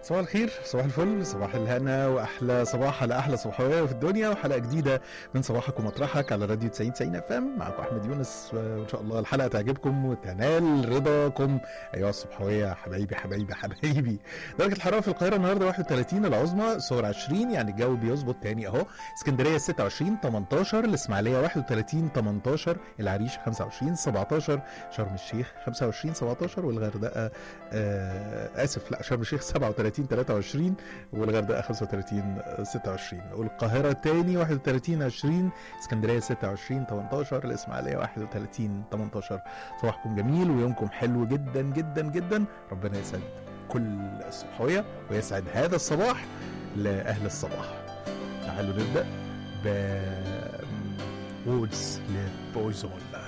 صباح الخير صباح الفل صباح الهنا واحلى صباح على احلى صباحيه في الدنيا وحلقه جديده من صباحك ومطرحك على راديو 90 90 اف ام معاكم احمد يونس وان شاء الله الحلقه تعجبكم وتنال رضاكم ايها الصبحويه حبايبي حبايبي حبايبي درجه الحراره في القاهره النهارده 31 العظمى صور 20 يعني الجو بيظبط تاني اهو اسكندريه 26 18 الاسماعيليه 31 18 العريش 25 17 شرم الشيخ 25 17 والغردقه آه اسف لا شرم الشيخ 37 23 والغردقه 35 26 والقاهره تاني 31 20 اسكندريه 26 18 الاسماعيليه 31 18 صباحكم جميل ويومكم حلو جدا جدا جدا ربنا يسعد كل الصبحويه ويسعد هذا الصباح لاهل الصباح تعالوا نبدا ب وودز لبويزون